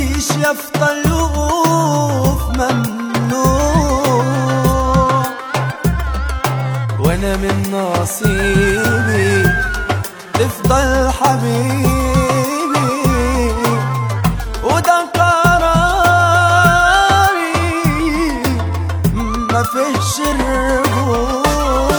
تعيش يا طلوف ممنوع وانا من نصيبي تفضل حبيبي وده قراري ما فيش الرجوع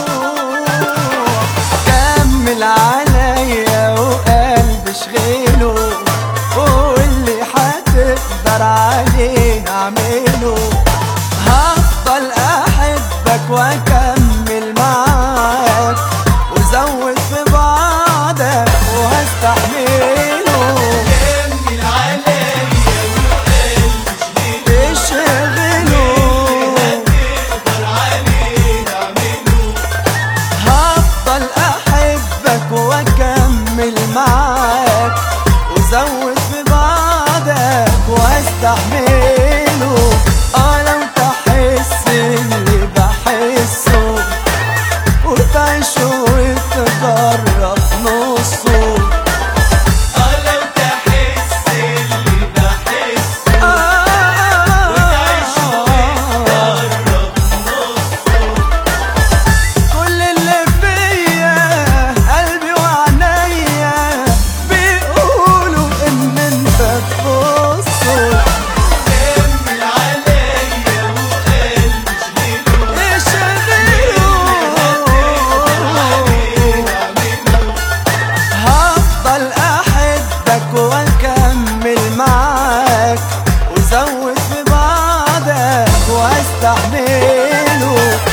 كمل عليا وقلبي شغله واللي هتقدر عليه اعمله هفضل احبك واكمل معاك وزود في بعضك وهستحمله كمل عليا وقلبي اشغله تقدر عليه اعمله هفضل احبك واكمل معاك وزود في بعضك واستحمله اه لو تحس اللي بحسه وتعيش وتجرب نصه اه لو تحس اللي بحسه وتعيش وتجرب كل اللي فيا قلبي وعينيا بيقولوا ان انت تبصوا كمل عليا وقلبي شغله هفضل احبك واكمل معاك وزود في بعضك واستحمله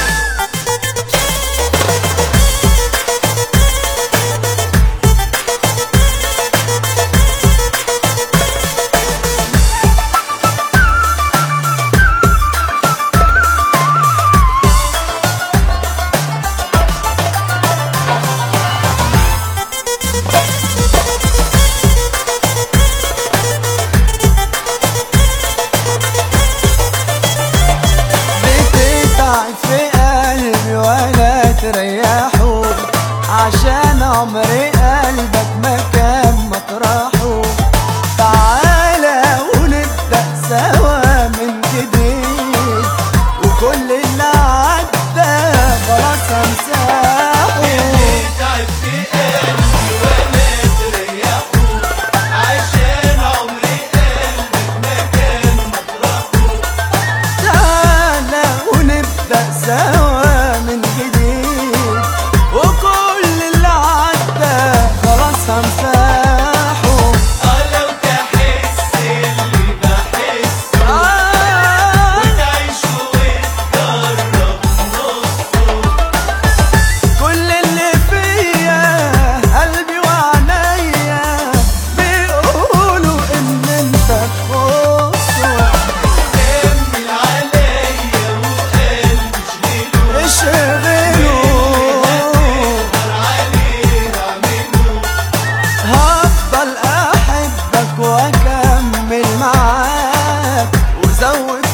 بتتعب في قلبي ولا تريحه عشان عمري قلبك مكان مطرحه تعالى ونبدأ سوا من جديد وكل اللي عدى خلاص هنساحه تعب في قلبي ولا تريحه عشان عمري قلبك مكان مطرحه تعالى ونبدأ سوا من جديد وكل اللي عدى خلاص هنساحه اه لو تحس اللي بحسه آه وتعيش وتجرب نصه كل اللي فيا قلبي وعينيا بيقولوا ان انت تخصه كمل عليا وقلبي شغله اشغله تقدر عليه اعمله هفضل احبك واكمل معاك وزود